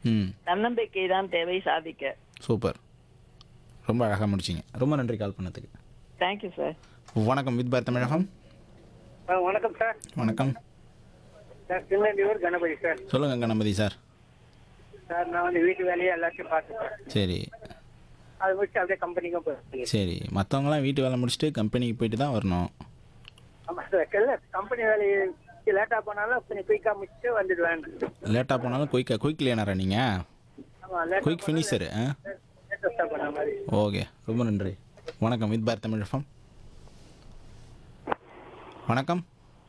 ம் தன்னம்பிக்கை தான் தேவை சாதிக்க சூப்பர் ரொம்ப அழகாக முடிச்சிங்க ரொம்ப நன்றி கால் பண்ணதுக்கு தேங்க்யூ சார் வணக்கம் வித் பார் தமிழகம் ஆ, வணக்கம் சார் வணக்கம் சார் திருநெல்வேலூர் கணபதி சார் சொல்லுங்கள் கணபதி சார் சார் நான் வந்து வீட்டு வேலையை எல்லாத்தையும் பார்த்துப்பேன் சரி அதை முடிச்சு அப்படியே கம்பெனிக்கும் போயிருக்கேன் சரி மற்றவங்களாம் வீட்டு வேலை முடிச்சுட்டு கம்பெனிக்கு போயிட்டு தான் வரணும் ஆமாம் சார் இல்லை கம்பெனி வேலையை லேட்டாக போனாலும் கொஞ்சம் குயிக்காக முடிச்சுட்டு வந்துடுவேன் லேட்டாக போனாலும் குயிக்காக குயிக் லேனரா நீங்கள் ஆமாம் லேட்டாக குயிக் ஃபினிஷரு ஆ லேட்டஸ்ட்டாக பண்ண மாதிரி ஓகே ரொம்ப நன்றி வணக்கம் வித் பார் தமிழ் எஃப்எம் வணக்கம்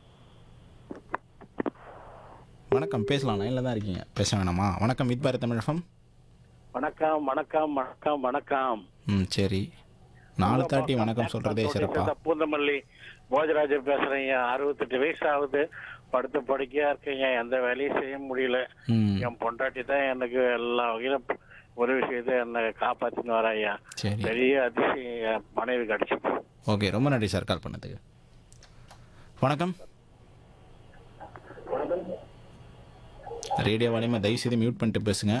வணக்கம் பேசலாம் லைனில் தான் இருக்கீங்க பேச வேணாமா வணக்கம் வித் பார் தமிழ் எஃப்எம் வணக்கம் வணக்கம் வணக்கம் வணக்கம் ம் சரி நாலு தாட்டி வணக்கம் சொல்கிறதே சிறப்பா பூந்தமல்லி போஜராஜர் பேசுறேன் அறுபத்தெட்டு வயசு ஆகுது படுத்து படுக்கையா இருக்கீங்க எந்த வேலையும் செய்ய முடியல ம் என் பொண்டாட்டி தான் எனக்கு எல்லா வகையிலும் உதவி செய்து என்னை காப்பாத்தின்னு வர ஐயா சரி பெரிய அதிசயம் என் மனைவி கிடைச்சது ஓகே ரொம்ப நன்றி சார் கால் பண்ணதுக்கு வணக்கம் ரேடியோ வாலியமாக தயவு செய்து மியூட் பண்ணிட்டு பேசுங்க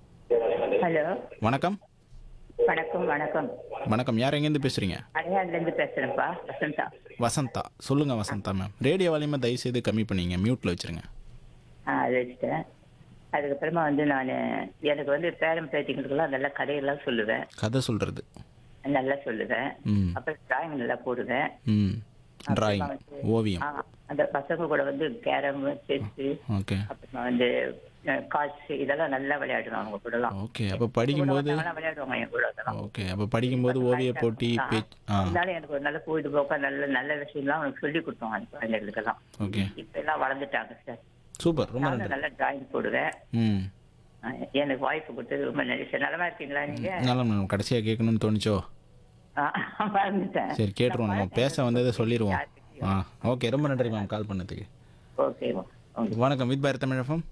ஹலோ வணக்கம் வணக்கம் வணக்கம் வணக்கம் யார் எங்கேருந்து பேசுகிறீங்க அடையாறுலேருந்து பேசுகிறேன்ப்பா வசந்தா வசந்தா சொல்லுங்கள் வசந்தா மேம் ரேடியோ வாலியமாக தயவு செய்து கம்மி பண்ணிங்க மியூட்டில் வச்சுருங்க ஆ அது வச்சுட்டேன் அதுக்கப்புறமா வந்து நான் எனக்கு வந்து பேரம் பேத்திங்களுக்கெல்லாம் நல்லா கதையெல்லாம் சொல்லுவேன் கதை சொல்கிறது நல்லா சொல்லுவேன் ம் அப்புறம் டிராயிங் நல்லா போடுவேன் ம் டிராயிங் ஓவியம் ஆ, அந்த பசங்க கூட வந்து கேரம் செஸ்ஸு ஓகே அப்புறமா வந்து காட்ஸ் இதெல்லாம் நல்லா விளையாடுவேன் அவங்க கூடலாம் ஓகே அப்போ படிக்கும்போது நல்லா விளையாடுவாங்க என் கூட அதெல்லாம் ஓகே அப்போ படிக்கும்போது ஓவிய போட்டி பேச்சு ஆ அதனால எனக்கு ஒரு நல்ல பொழுதுபோக்கா நல்ல நல்ல விஷயம்லாம் அவனுக்கு சொல்லி கொடுத்தோம் அந்த குழந்தைகளுக்கெல்லாம் ஓகே இப்ப எல்லாம் வளர்ந்துட்டாங்க சார் சூப்பர் ரொம்ப நன்றி நானும் நல்லா டிராயிங் போடுவேன் ம் அஹ் எனக்கு வாய்ப்பு கொடுத்தது ரொம்ப நன்றி சார் நலமா இருக்கீங்களா நீங்க நல்லா மேம் கடைசியாக கேட்கணும்னு தோணுச்சோ ஆ, மறந்துட்டேன் சரி கேட்டுருவோம் நம்ம பேச வந்ததை சொல்லிடுவோம் ஆ ஓகே ரொம்ப நன்றி மேம் கால் பண்ணதுக்கு ஓகே ஓகே வணக்கம் வித் பாரத் தமிழகம்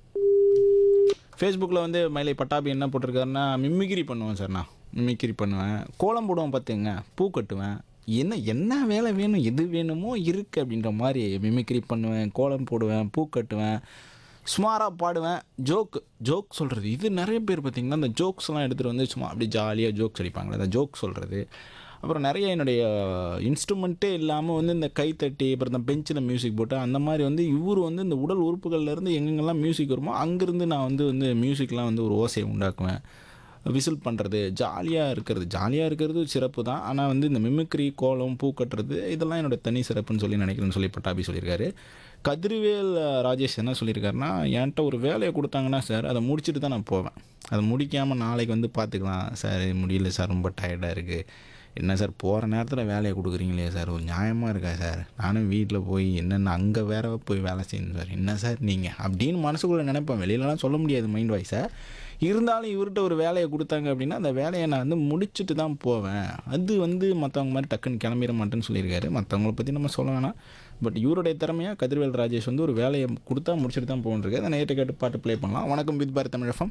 ஃபேஸ்புக்கில் வந்து மயிலை பட்டாபி என்ன போட்டிருக்காருன்னா மிமிக்ரி பண்ணுவேன் சார் நான் மிமிக்ரி பண்ணுவேன் கோலம் போடுவேன் பார்த்துங்க பூ கட்டுவேன் என்ன என்ன வேலை வேணும் எது வேணுமோ இருக்குது அப்படின்ற மாதிரி மிமிக்ரி பண்ணுவேன் கோலம் போடுவேன் பூ கட்டுவேன் சுமாராக பாடுவேன் ஜோக் ஜோக் சொல்கிறது இது நிறைய பேர் பார்த்திங்கன்னா அந்த ஜோக்ஸ்லாம் எடுத்துகிட்டு வந்து சும்மா அப்படியே ஜாலியாக ஜோக்ஸ் அடிப்பாங்களே அந்த ஜோக் சொல்கிறது அப்புறம் நிறைய என்னுடைய இன்ஸ்ட்ருமெண்ட்டே இல்லாமல் வந்து இந்த கைத்தட்டி அப்புறம் இந்த பெஞ்சில் மியூசிக் போட்டு அந்த மாதிரி வந்து இவர் வந்து இந்த உடல் உறுப்புகள்லேருந்து எங்கெங்கெல்லாம் மியூசிக் வருமோ அங்கேருந்து நான் வந்து வந்து மியூசிக்லாம் வந்து ஒரு ஓசையை உண்டாக்குவேன் விசில் பண்ணுறது ஜாலியாக இருக்கிறது ஜாலியாக இருக்கிறது சிறப்பு தான் ஆனால் வந்து இந்த மிமிக்ரி கோலம் பூ கட்டுறது இதெல்லாம் என்னோட தனி சிறப்புன்னு சொல்லி நினைக்கிறேன்னு சொல்லி பட்டாபி சொல்லியிருக்காரு கதிர்வேல் ராஜேஷ் என்ன சொல்லியிருக்காருன்னா என்கிட்ட ஒரு வேலையை கொடுத்தாங்கன்னா சார் அதை முடிச்சுட்டு தான் நான் போவேன் அதை முடிக்காமல் நாளைக்கு வந்து பார்த்துக்கலாம் சார் முடியல சார் ரொம்ப டயர்டாக இருக்குது என்ன சார் போகிற நேரத்தில் வேலையை கொடுக்குறீங்களே சார் ஒரு நியாயமாக இருக்கா சார் நானும் வீட்டில் போய் என்னென்ன அங்கே வேற போய் வேலை செய்யணும் சார் என்ன சார் நீங்கள் அப்படின்னு மனசுக்குள்ளே நினைப்பேன் வெளியிலலாம் சொல்ல முடியாது மைண்ட் வாய்ஸை இருந்தாலும் இவர்கிட்ட ஒரு வேலையை கொடுத்தாங்க அப்படின்னா அந்த வேலையை நான் வந்து முடிச்சுட்டு தான் போவேன் அது வந்து மற்றவங்க மாதிரி டக்குன்னு கிளம்பிட மாட்டேன்னு சொல்லியிருக்காரு மற்றவங்கள பற்றி நம்ம சொல்ல வேணாம் பட் இவருடைய திறமையாக கதிர்வேல் ராஜேஷ் வந்து ஒரு வேலையை கொடுத்தா முடிச்சுட்டு தான் போகணுருக்கு அதை நேற்று கேட்டு பாட்டு ப்ளே பண்ணலாம் வணக்கம் வித் பாரத் தமிழகம்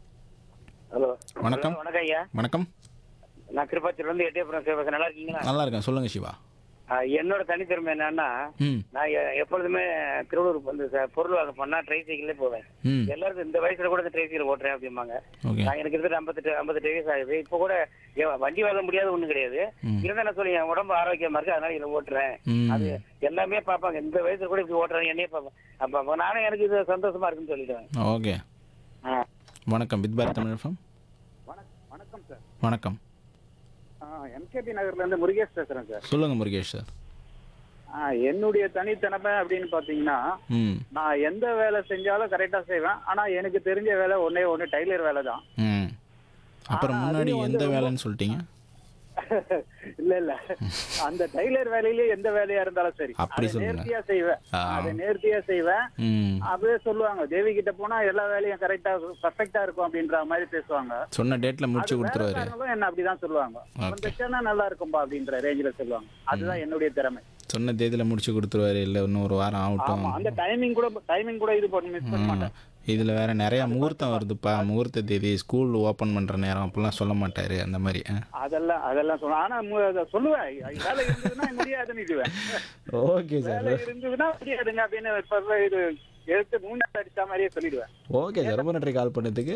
ஹலோ வணக்கம் வணக்கம் ஐயா வணக்கம் நான் திருப்பத்தூர்ல இருந்து எட்டயபுரம் சிவபாசன் நல்லா இருக்கீங்களா நல்லா இருக்கேன் சொல்லுங்கள் சிவா ஆ, என்னோட தனித்திறமை என்னன்னா ம் நான் எ- எப்பொழுதுமே திருவள்ளூருக்கு வந்து சார் பொருள் வாங்க போனா ட்ரை சைக்கிளே போவேன் ம் எல்லாருக்கும் இந்த வயசுல கூட இந்த ட்ரை சைக்கிள் ஓட்டுறேன் அப்படிம்பாங்க ஓகே நான் எனக்கு இருக்கிற ஐம்பத்தெட்டு ஐம்பத்தெட்டு வயசு ஆகுது இப்போ கூட எ- வண்டி வாங்க முடியாது ஒண்ணும் கிடையாது ம். இருந்தா என்ன சொல்லி என் உடம்பு ஆரோக்கியமா இருக்கு அதனால இதை ஓட்டுறேன் ம் அது எல்லாமே பார்ப்பாங்க இந்த வயசுல கூட இப்படி ஓட்டுறாங்க என்னையே பார்ப்பாங்க அப்ப அப்ப நானும் எனக்கு இது சந்தோஷமா இருக்குன்னு சொல்லிடுவேன் ஓகே ஆ. வணக்கம் வித் பாரத் தமிழகம் வணக்கம் சார் வணக்கம் எம்கேபி நகர்ல இருந்து முருகேஷ் பேசுறேன் சார் சொல்லுங்கள் முருகேஷ் சார் ஆ, என்னுடைய தனித்தனமை அப்படின்னு பாத்தீங்கன்னா ம் நான் எந்த வேலை செஞ்சாலும் கரெக்டா செய்வேன் ஆனா எனக்கு தெரிஞ்ச வேலை ஒன்னே ஒண்ணு டைலர் வேலை தான் ம் அப்புறம் ஆனா, முன்னாடி அதையும் எந்த வந்து வேலைன்னு சொல்லிட்டீங்க இல்ல இல்ல அந்த டைலர் வேலையிலே எந்த வேலையா இருந்தாலும் சரி அப்படி அதை சொல்லுங்க. நேர்த்தியா செய்வேன் ஆ. அதை நேர்த்தியா செய்வேன் ம் அப்படியே சொல்லுவாங்க தேவி கிட்ட போனா எல்லா வேலையும் கரெக்டா பர்ஃபெக்டா இருக்கும் அப்படின்ற மாதிரி பேசுவாங்க சொன்ன டேட்டில் முடிச்சு கொடுத்துருவாரு வேலைக்காரங்களும் என்ன அப்படிதான் சொல்லுவாங்க Okay. கொஞ்சம் நல்லா இருக்கும்பா அப்படின்ற ரேஞ்சில சொல்லுவாங்க அதுதான் என்னுடைய திறமை சொன்ன தேதியில் முடிச்சு கொடுத்துருவாரு இல்லை இன்னும் ஒரு வாரம் ஆகட்டும் ஆமா அந்த டைமிங் கூட டைமிங் கூட இது பண்ணி மிஸ் பண்ண மாட்டேன் இதில் வேற நிறையா முகூர்த்தம் வருதுப்பா முகூர்த்த தேதி ஸ்கூல் ஓப்பன் பண்ணுற நேரம் அப்பெல்லாம் சொல்ல மாட்டாரு அந்த மாதிரி ஆ. அதெல்லாம் அதெல்லாம் சொல்லுவேன் ஆனா மு- அத சொல்லுவேன் வேலை இருந்ததுன்னா முடியாதுன்னு இதுவேன் ஓகே சார் வேலை இருந்ததுன்னா முடியாதுங்க அப்படின்னு இப்ப இது எடுத்து மூணு அடிச்ச மாதிரியே சொல்லிடுவேன் ஓகே சார் ரொம்ப நன்றி கால் பண்ணதுக்கு